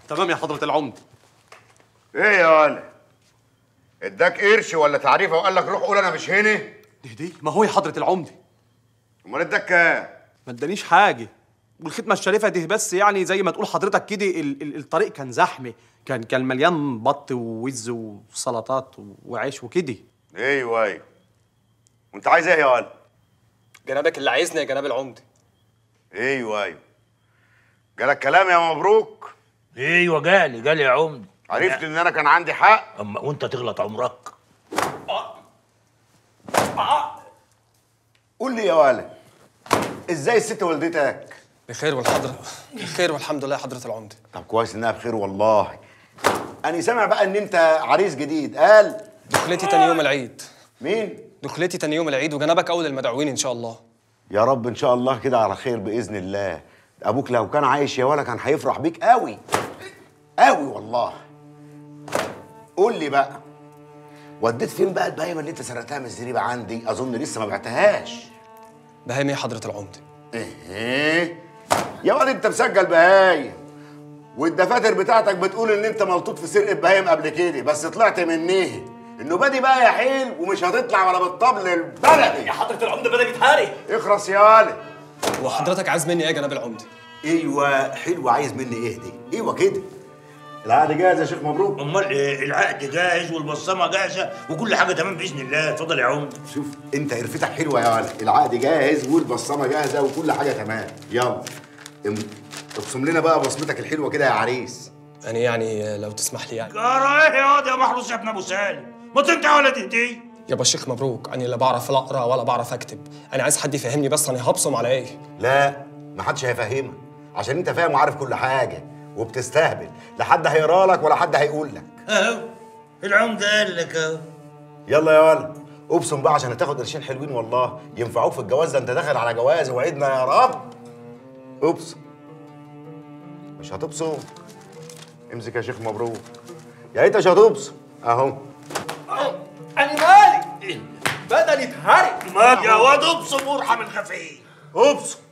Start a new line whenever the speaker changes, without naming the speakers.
تمام يا حضره العمده
ايه يا ولا اداك قرش ولا تعريفه وقال لك روح قول انا مش هنا
دي دي ما هو يا حضره العمده
امال اداك كام
ما ادانيش حاجه والختمه الشريفه دي بس يعني زي ما تقول حضرتك كده ال- ال- الطريق كان زحمه كان كان مليان بط ووز وسلطات وعيش وكده
ايوه ايوه وانت عايز ايه يا ولا
جنابك اللي عايزني يا جناب العمده
ايوه ايوه جالك كلام يا مبروك
ايوه جالي جالي يا عمد
عرفت ان انا كان عندي حق
اما وانت تغلط عمرك
قول لي يا ولا ازاي الست والدتك
بخير والحضرة بخير والحمد لله يا حضرة العمدة
طب كويس انها بخير والله انا سامع بقى ان انت عريس جديد قال
دخلتي تاني يوم العيد
مين
دخلتي تاني يوم العيد وجنابك أول المدعوين إن شاء الله
يا رب ان شاء الله كده على خير باذن الله ابوك لو كان عايش يا ولا كان هيفرح بيك قوي قوي والله قول لي بقى وديت فين بقى البهايم اللي انت سرقتها من الزريبه عندي اظن لسه ما بعتهاش
بهايم إيه يا حضرة العمدة
ايه يا واد انت مسجل بهايم والدفاتر بتاعتك بتقول ان انت ملطوط في سرقه بهايم قبل كده بس طلعت منيه انه بادي بقى يا حيل ومش هتطلع ولا بالطبل البلدي
يا حضرة العمدة بدأ يتهاري
اخرس يا ولد
هو حضرتك عايز مني إيه يا جناب العمدة
ايوه حلو عايز مني ايه دي ايوه كده العقد جاهز يا شيخ مبروك
امال إيه العقد جاهز والبصمه جاهزه وكل حاجه تمام باذن الله اتفضل يا عمد
شوف انت قرفتك حلوه يا ولد العقد جاهز والبصمه جاهزه وكل حاجه تمام يلا ام- ابصم لنا بقى بصمتك الحلوه كده يا عريس
أنا يعني لو تسمح لي يعني
جرى ايه يا واد يا محروس يا ابن ابو سالم ما تنتهي ولا تهدي
يابا الشيخ مبروك أنا لا بعرف لا أقرأ ولا بعرف أكتب أنا عايز حد يفهمني بس أنا هبصم على إيه
لا ما حدش هيفهمك عشان انت فاهم وعارف كل حاجه وبتستهبل لا حد هيقرا لك ولا حد هيقول لك
اهو العمده قال لك اهو
يلا يا ولد ابصم بقى عشان هتاخد قرشين حلوين والله ينفعوك في الجواز ده انت داخل على جواز وعدنا يا رب ابصم مش هتبصم امسك يا شيخ مبروك يا ريت مش هتبصم اهو
انا مالي بدني اتهري
ما يا واد ابصم وارحم الخفيف
ابصم